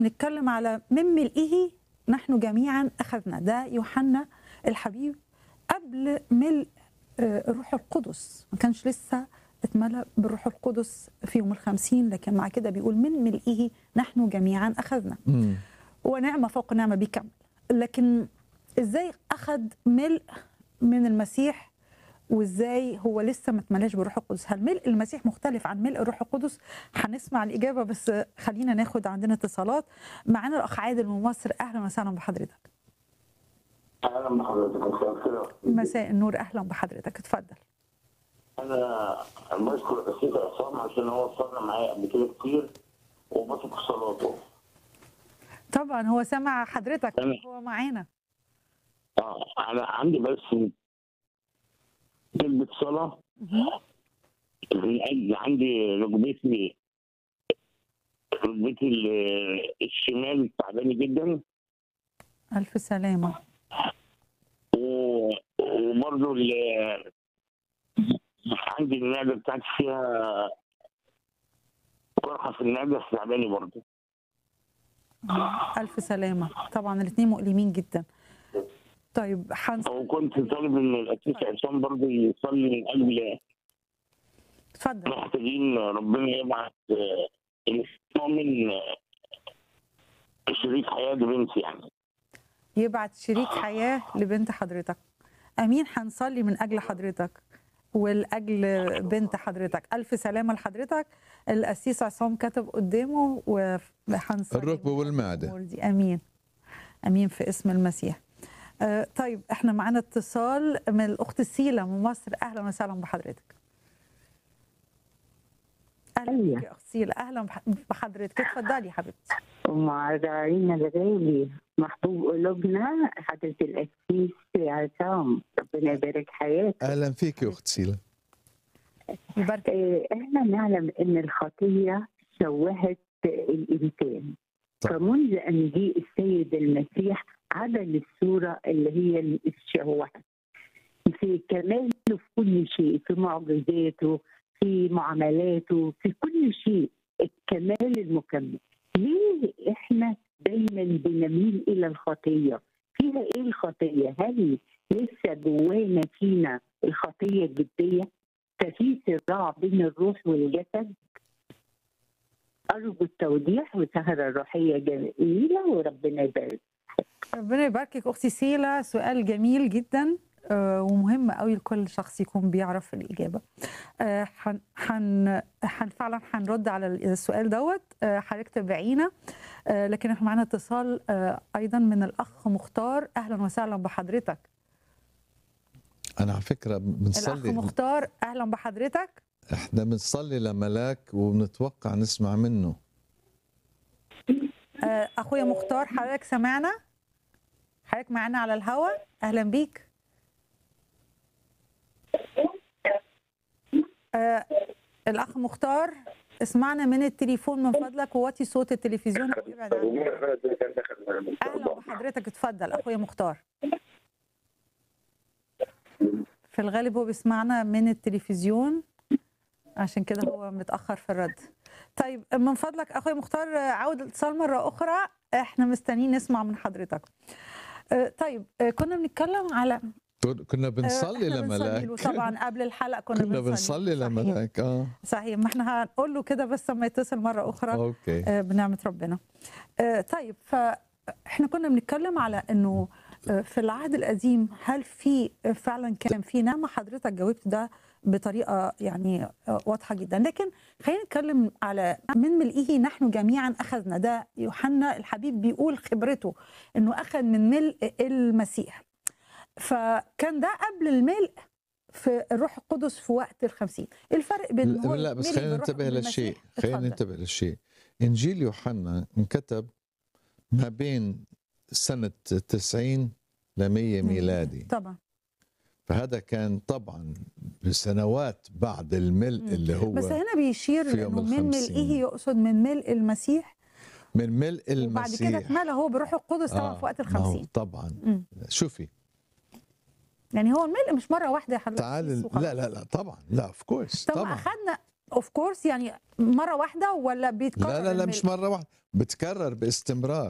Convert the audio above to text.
نتكلم على من ملئه نحن جميعا أخذنا ده يوحنا الحبيب قبل ملء آه، الروح القدس ما كانش لسه اتملأ بالروح القدس في يوم الخمسين لكن مع كده بيقول من ملئه نحن جميعا أخذنا مم. ونعمة فوق نعمة بيكمل لكن ازاي أخذ ملء من المسيح وازاي هو لسه ما اتملاش بالروح القدس هل ملء المسيح مختلف عن ملء الروح القدس هنسمع الإجابة بس خلينا ناخد عندنا اتصالات معانا الأخ عادل من مصر أهلا وسهلا بحضرتك اهلا بحضرتك مساء الخير مساء النور أهلا بحضرتك اتفضل انا بشكر السيد عصام عشان هو صلى معايا قبل كده كتير وبثق في صلاته طبعا هو سمع حضرتك تمام. هو معانا اه انا عندي بس كلمة صلاة من أجل عندي ركبتي ركبتي ال- الشمال تعبانة جدا ألف سلامة و- وبرضه ال- عندي المعدة بتاعتي فيها قرحة في المعدة تعبانة برضه ألف سلامة طبعا الاثنين مؤلمين جدا طيب حنس وكنت طالب ان الاسيس عصام برضه يصلي من اجل اتفضل محتاجين ربنا يبعت آه، المؤمن آه، شريك حياه لبنتي يعني يبعت شريك حياة لبنت حضرتك أمين هنصلي من أجل حضرتك والأجل بنت حضرتك ألف سلامة لحضرتك القسيس عصام كتب قدامه وهنصلي الركبة من والمعدة. الأمور دي أمين أمين في اسم المسيح آه طيب احنا معانا اتصال من الأخت سيلة من مصر أهلا وسهلا بحضرتك أهلا أيوة. بك يا أخت سيلة أهلا بح- بحضرتك اتفضلي يا حبيبتي ومع راعينا الغالي محبوب قلوبنا حضرة القسيس عصام ربنا يبارك حياتك اهلا فيك يا اخت سيلا يبارك آه، احنا نعلم ان الخطية شوهت الانسان طبعا. فمنذ ان جاء السيد المسيح عدل الصورة اللي هي الشوهة في كماله في كل شيء في معجزاته في معاملاته في كل شيء الكمال المكمل ليه احنا دايما بنميل الى الخطيه فيها ايه الخطيه هل لسه جوانا فينا الخطيه الجديه ففي صراع بين الروح والجسد ارجو التوضيح وسهره روحيه جميله وربنا يبارك ربنا يباركك اختي سيلا سؤال جميل جدا آه، ومهم قوي لكل شخص يكون بيعرف الاجابه آه، حن حن حن فعلا هنرد على السؤال دوت آه، حضرتك تابعينا آه، لكن احنا معانا اتصال آه، ايضا من الاخ مختار اهلا وسهلا بحضرتك انا على فكره الاخ بنصلي مختار اهلا بحضرتك احنا بنصلي لملاك وبنتوقع نسمع منه آه، اخويا مختار حضرتك سمعنا حضرتك معانا على الهوا اهلا بيك آه، الاخ مختار اسمعنا من التليفون من فضلك ووطي صوت التلفزيون وابعد عنه اهلا بحضرتك اتفضل اخويا مختار في الغالب هو بيسمعنا من التلفزيون عشان كده هو متاخر في الرد طيب من فضلك اخويا مختار عود الاتصال مره اخرى احنا مستنيين نسمع من حضرتك آه، طيب آه، كنا بنتكلم على كنا آه، بنصلي إحنا بنصلي له لملاك طبعا قبل الحلقه كنا, كنا بنصلي صحيح. لملاك اه صحيح ما احنا هنقول له كده بس لما يتصل مره اخرى اوكي آه، بنعمه ربنا آه، طيب فاحنا كنا بنتكلم على انه آه، في العهد القديم هل في آه، فعلا كان في نعمه حضرتك جاوبت ده بطريقه يعني آه، واضحه جدا لكن خلينا نتكلم على من ملئه نحن جميعا اخذنا ده يوحنا الحبيب بيقول خبرته انه اخذ من ملء المسيح فكان ده قبل الملء في الروح القدس في وقت الخمسين الفرق بين إن هو لا بس يتملي خلينا بالروح ننتبه بالمسيح. للشيء خلينا اتفضل. ننتبه للشيء انجيل يوحنا انكتب ما بين سنه 90 ل 100 ميلادي طبعا فهذا كان طبعا بسنوات بعد الملء مم. اللي هو بس هنا بيشير في يوم انه من الخمسين. ملئه يقصد من ملء المسيح من ملء وبعد كده المسيح اتملى هو بروح القدس طبعا آه، في وقت ما هو الخمسين طبعا مم. شوفي يعني هو الملء مش مره واحده يا حضرتك تعال وخلاص. لا لا لا طبعا لا اوف كورس طب طبعا اخذنا اوف كورس يعني مره واحده ولا بيتكرر لا لا لا الملء؟ مش مره واحده بتكرر باستمرار